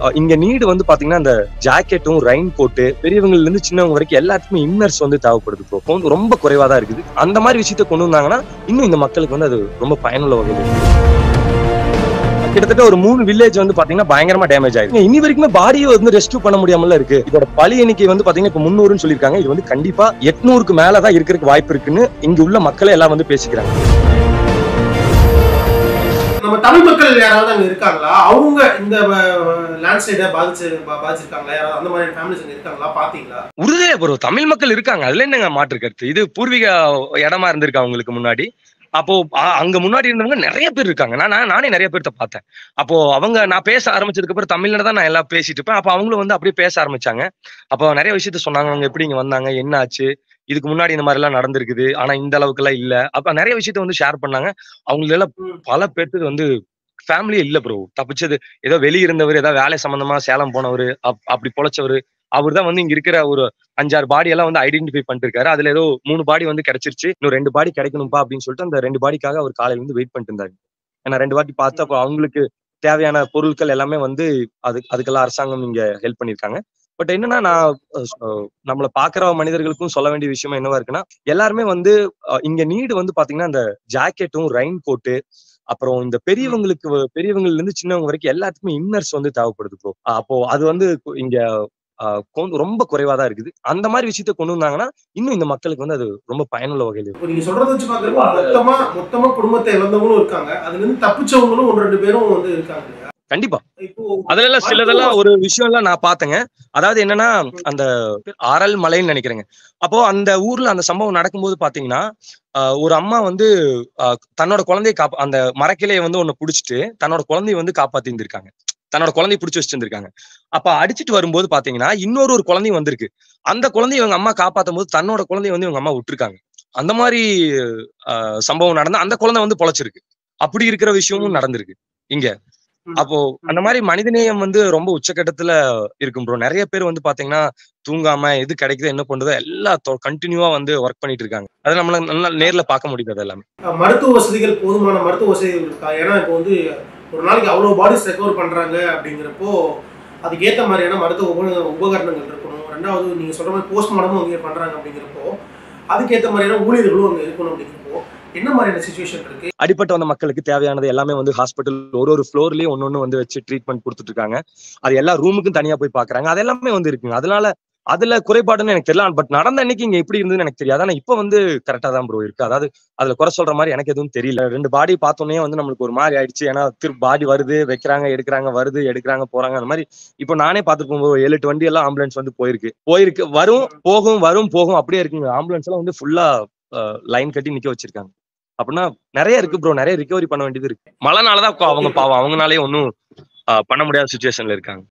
அஹ் இங்க நீடு வந்து பாத்தீங்கன்னா அந்த ஜாக்கெட்டும் ரெயின் கோட்டு பெரியவங்கல இருந்து சின்னவங்க வரைக்கும் எல்லாத்துக்குமே இன்னர்ஸ் வந்து தேவைப்படுது ப்ரோ இப்போ வந்து ரொம்ப குறைவா தான் இருக்குது அந்த மாதிரி விஷயத்த கொண்டு வந்தாங்கன்னா இன்னும் இந்த மக்களுக்கு வந்து அது ரொம்ப பயனுள்ள வகையில் இருக்கு. கிட்டத்தட்ட ஒரு மூணு வில்லேஜ் வந்து பாத்தீங்கன்னா பயங்கரமா டேமேஜ் ஆயிருக்கு இனி வரைக்குமே பாடியை வந்து ரெஸ்க்யூ பண்ண முடியாமல இருக்கு இதோட பழி எண்ணிக்கை வந்து பாத்தீங்கன்னா இப்ப முன்னூறுன்னு சொல்லியிருக்காங்க இது வந்து கண்டிப்பா எட்நூறுக்கு மேலதான் இருக்கிறதுக்கு வாய்ப்பு இருக்குன்னு இங்க உள்ள மக்களே எல்லாம் வந்து பேசிக்கிறாங்க நம்ம தமிழ் மக்கள் யாராவது அங்க இருக்காங்களா அவங்க இந்த லேண்ட்ஸ்லைட பாதிச்சு பா- பாதிச்சிருக்காங்களா யாராவது அந்த மாதிரி ஃபேமிலிஸ் அங்க இருக்காங்களா பாத்தீங்களா உறுதியா ப்ரோ தமிழ் மக்கள் இருக்காங்க அதுல என்னங்க மாற்று கருத்து இது பூர்வீக இடமா இருந்திருக்கு அவங்களுக்கு முன்னாடி அப்போ அ- அங்க முன்னாடி இருந்தவங்க நிறைய பேர் இருக்காங்க நான் நான் நானே நிறைய பேர்த்த பார்த்தேன் அப்போ அவங்க நான் பேச ஆரம்பிச்சதுக்கு அப்புறம் தமிழ்ல தான் நான் எல்லாம் பேசிட்டு இருப்பேன் அப்போ அவங்களும் வந்து அப்படியே பேச ஆரம்பிச்சாங்க அப்போ நிறைய விஷயத்த சொன்னாங்க அவங்க எப்படி இங்க வந்தாங்க என்ன ஆச்சு இதுக்கு முன்னாடி இந்த மாதிரி எல்லாம் நடந்திருக்குது ஆனா இந்த அளவுக்கு எல்லாம் இல்ல அப்ப நிறைய விஷயத்த வந்து ஷேர் பண்ணாங்க அவங்கள எல்லாம் ம். பல பேர்த்துக்கு வந்து ஃபேமிலியே இல்ல ப்ரோ தப்பிச்சது ஏதோ வெளிய இருந்தவர் ஏதோ வேலை சம்பந்தமா சேலம் போனவர் அப்படி பொழைச்சவர் அவர் தான் வந்து இங்க இருக்கிற ஒரு அஞ்சாறு பாடி எல்லாம் வந்து ஐடென்டிஃபை பண்ணிட்டு இருக்காரு அதுல ஏதோ மூணு பாடி வந்து கிடைச்சிருச்சு இன்னும் ரெண்டு பாடி கிடைக்கணும்பா அப்படின்னு சொல்லிட்டு அந்த ரெண்டு பாடிக்காக அவர் காலையில இருந்து வெயிட் பண்ணிட்டு இருந்தாரு ஏன்னா ரெண்டு வாட்டி பார்த்து அப்போ அவங்களுக்கு தேவையான பொருட்கள் எல்லாமே வந்து அது அதுக்கெல்லாம் அரசாங்கம் இங்க ஹெல்ப் பண்ணிருக்காங்க பட் என்னன்னா நான் அஹ், அஹ், நம்மள பாக்குற மனிதர்களுக்கும் சொல்ல வேண்டிய விஷயமா என்னவா இருக்குன்னா எல்லாருமே வந்து அஹ், இங்க நீடு வந்து பாத்தீங்கன்னா அந்த ஜாக்கெட்டும் ரெயின் கோட்டு அப்புறம் இந்த பெரியவங்களுக்கு வ- பெரியவங்கல இருந்து சின்னவங்க வரைக்கும் எல்லாத்துக்குமே இன்னர்ஸ் வந்து தேவைப்படுது ப்ரோ அப்போ அது வந்து கு- இங்க ஆஹ் கொண்டு- ரொம்ப குறைவா தான் இருக்குது அந்த மாதிரி விஷயத்த கொண்டு வந்தாங்கன்னா இன்னும் இந்த மக்களுக்கு வந்து அது ரொம்ப பயனுள்ள வகையில் இருக்கும் இப்போ நீங்க சொல்றத வச்சு பாக்குறப்ப மொத்தமா மொத்தமா குடும்பத்தை இழந்தவங்களும் இருக்காங்க அதுல இருந்து தப்பிச்சவங்களும் ஒன்று ரெண்டு பேரும் வந்து இருக்காங்க இல்லையா கண்டிப்பா இப்போ அதுல எல்லாம் சிலதெல்லாம் ஒரு விஷயம் எல்லாம் நான் பார்த்தேங்க அதாவது என்னன்னா அந்த ஆரல் மலைன்னு நினைக்கிறேங்க அப்போ அந்த ஊர்ல அந்த சம்பவம் நடக்கும்போது பாத்தீங்கன்னா ஆஹ் ஒரு அம்மா வந்து ஆஹ் தன்னோட குழந்தைய காப்பா அந்த மரக்கிளையை வந்து ஒண்ணு புடிச்சிட்டு தன்னோட குழந்தைய வந்து காப்பாத்தி இருந்திருக்காங்க தன்னோட குழந்தைய பிடிச்சி வச்சிருந்திருக்காங்க அப்ப அடிச்சிட்டு வரும்போது பாத்தீங்கன்னா இன்னொரு ஒரு குழந்தையும் வந்திருக்கு அந்த குழந்தைய இவங்க அம்மா காப்பாத்தும் போது தன்னோட குழந்தைய வந்து இவங்க அம்மா விட்டுருக்காங்க அந்த மாதிரி ஆஹ் சம்பவம் நடந்தா அந்த குழந்தை வந்து பொழைச்சிருக்கு அப்படி இருக்கிற விஷயமும் நடந்திருக்கு இங்க ம். அப்போ அந்த மாதிரி மனிதநேயம் வந்து ரொம்ப உச்சக்கட்டத்துல இருக்கும் ப்ரோ நிறைய பேர் வந்து பாத்தீங்கன்னா தூங்காம எது கிடைக்குதோ என்ன பண்றதோ எல்லாம் கண்டினியூவா வந்து ஒர்க் பண்ணிட்டு இருக்காங்க அதை நம்மளால நல்லா நேர்ல பார்க்க முடியுது அது எல்லாமே அஹ் மருத்துவ வசதிகள் போதுமான மருத்துவ வசதிகள் இருக்கா ஏன்னா இப்போ வந்து ஒரு நாளைக்கு அவ்வளோ பாடிஸ் ரெக்கவர் பண்றாங்க அப்படிங்கிறப்போ அதுக்கேற்ற மாதிரியான மருத்துவ உப- உபகரணங்கள் இருக்கணும் ரெண்டாவது நீங்க சொல்ற மாதிரி போஸ்ட்மார்ட்டமும் அங்கே பண்றாங்க அப்படிங்கிறப்போ அதுக்கேற்ற மாதிரியான ஊழியர்களும் அங்கே இருக்கணும் அப்படிங்கிறப்போ என்ன மாதிரியான சுச்சுவேஷன் இருக்கு அடிப்பட்ட வந்த மக்களுக்கு தேவையானது எல்லாமே வந்து ஹாஸ்பிட்டல் ஒரு ஒரு ஃப்ளோர்லயும் ஒன்னொன்னு வந்து வச்சு ட்ரீட்மெண்ட் கொடுத்துட்டு இருக்காங்க அது எல்லா ரூமுக்கும் தனியா போய் பாக்குறாங்க அது எல்லாமே வந்து இருக்குங்க அதனால அதுல குறைபாடுன்னு எனக்கு தெரியல பட் நடந்த அன்னைக்கு இங்க எப்படி இருந்ததுன்னு எனக்கு தெரியாது ஆனா இப்ப வந்து கரெக்டா தான் ப்ரோ இருக்கு அதாவது அதுல குறை சொல்ற மாதிரி எனக்கு எதுவும் தெரியல ரெண்டு பாடி பார்த்தோன்னே வந்து நம்மளுக்கு ஒரு மாதிரி ஆயிடுச்சு ஏன்னா திரு பாடி வருது வைக்கிறாங்க எடுக்கிறாங்க வருது எடுக்கிறாங்க போறாங்க அந்த மாதிரி இப்போ நானே பார்த்துட்டு போகும்போது ஏழு எட்டு வண்டி எல்லாம் ஆம்புலன்ஸ் வந்து போயிருக்கு போயிருக்கு வரும் போகும் வரும் போகும் அப்படியே இருக்குங்க ஆம்புலன்ஸ் எல்லாம் வந்து ஃபுல்லா லைன் கட்டி நிக்க வச்சிருக்காங்க அப்படின்னா நிறைய இருக்கு ப்ரோ நிறைய ரிகவரி பண்ண வேண்டியது இருக்கு மழைனாலதான் அவங்க பாவம் அவங்கனாலே ஒன்றும் பண்ண முடியாத சுச்சுவேஷன்ல இருக்காங்க